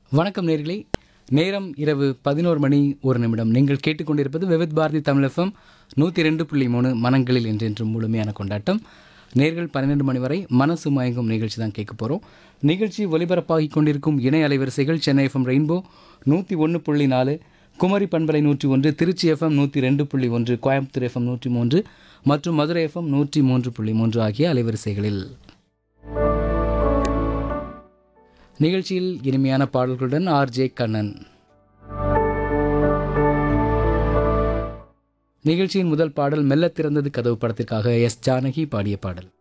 வணக்கம் நேர்களே நேரம் இரவு பதினோரு மணி ஒரு நிமிடம் நீங்கள் கேட்டுக்கொண்டிருப்பது விவித் பாரதி தமிழ் எஃப்எம் நூற்றி ரெண்டு புள்ளி மூணு மனங்களில் என்றென்றும் முழுமையான கொண்டாட்டம் நேர்கள் பன்னிரெண்டு மணி வரை மனசு மயங்கும் நிகழ்ச்சி தான் கேட்க போகிறோம் நிகழ்ச்சி ஒலிபரப்பாகி கொண்டிருக்கும் இணைய அலைவரிசைகள் சென்னை எஃப்எம் ரெயின்போ நூற்றி ஒன்று புள்ளி நாலு குமரி பண்பலை நூற்றி ஒன்று திருச்சி எஃப்எம் நூற்றி ரெண்டு புள்ளி ஒன்று கோயம்புத்தூர் எஃப்எம் நூற்றி மூன்று மற்றும் மதுரை எஃப்எம் நூற்றி மூன்று புள்ளி மூன்று ஆகிய அலைவரிசைகளில் நிகழ்ச்சியில் இனிமையான பாடல்களுடன் ஆர் ஜே கண்ணன் நிகழ்ச்சியின் முதல் பாடல் மெல்ல திறந்தது கதவு படத்திற்காக எஸ் ஜானகி பாடிய பாடல்